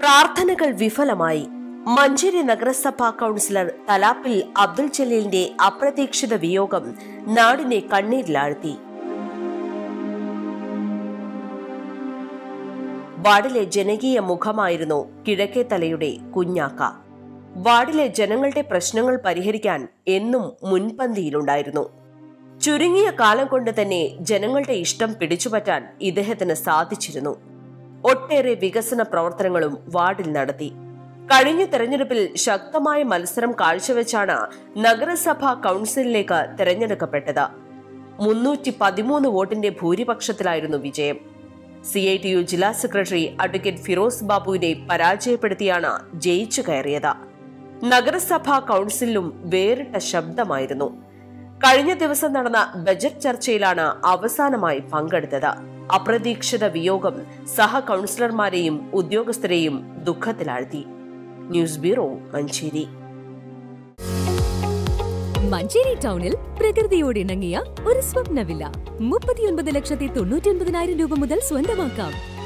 പ്രാർത്ഥനകൾ വിഫലമായി മഞ്ചേരി നഗരസഭാ കൗൺസിലർ തലാപ്പിൽ അബ്ദുൽ ജലീലിന്റെ അപ്രതീക്ഷിത വിയോഗം നാടിനെ കണ്ണീരിലാഴ്ത്തി വാർഡിലെ ജനകീയ മുഖമായിരുന്നു കിഴക്കേത്തലയുടെ കുഞ്ഞാക്ക വാർഡിലെ ജനങ്ങളുടെ പ്രശ്നങ്ങൾ പരിഹരിക്കാൻ എന്നും മുൻപന്തിയിലുണ്ടായിരുന്നു ചുരുങ്ങിയ കാലം കൊണ്ട് തന്നെ ജനങ്ങളുടെ ഇഷ്ടം പിടിച്ചുപറ്റാൻ ഇദ്ദേഹത്തിന് സാധിച്ചിരുന്നു ഒട്ടേറെ വികസന പ്രവർത്തനങ്ങളും വാർഡിൽ നടത്തി കഴിഞ്ഞ തെരഞ്ഞെടുപ്പിൽ ശക്തമായ മത്സരം കാഴ്ചവെച്ചാണ് നഗരസഭാ കൗൺസിലിലേക്ക് തെരഞ്ഞെടുക്കപ്പെട്ടത് മുന്നൂറ്റി പതിമൂന്ന് വോട്ടിന്റെ ഭൂരിപക്ഷത്തിലായിരുന്നു വിജയം സി ഐ ടി യു ജില്ലാ സെക്രട്ടറി അഡ്വക്കേറ്റ് ഫിറോസ് ബാബുവിനെ പരാജയപ്പെടുത്തിയാണ് ജയിച്ചു കയറിയത് നഗരസഭാ കൗൺസിലും വേറിട്ട ശബ്ദമായിരുന്നു കഴിഞ്ഞ ദിവസം നടന്ന ബജറ്റ് ചർച്ചയിലാണ് അവസാനമായി പങ്കെടുത്തത് അപ്രതീക്ഷിത വിയോഗം സഹ കൗൺസിലർമാരെയും ഉദ്യോഗസ്ഥരെയും ദുഃഖത്തിലാഴ്ത്തി ന്യൂസ് ബ്യൂറോ മഞ്ചേരി മഞ്ചേരി ടൗണിൽ പ്രകൃതിയോട് ഇണങ്ങിയ ഒരു സ്വപ്ന വില്ല മുപ്പത്തിയൊൻപത് ലക്ഷത്തി തൊണ്ണൂറ്റി ഒൻപതിനായിരം രൂപ മുതൽ സ്വന്തമാക്കാം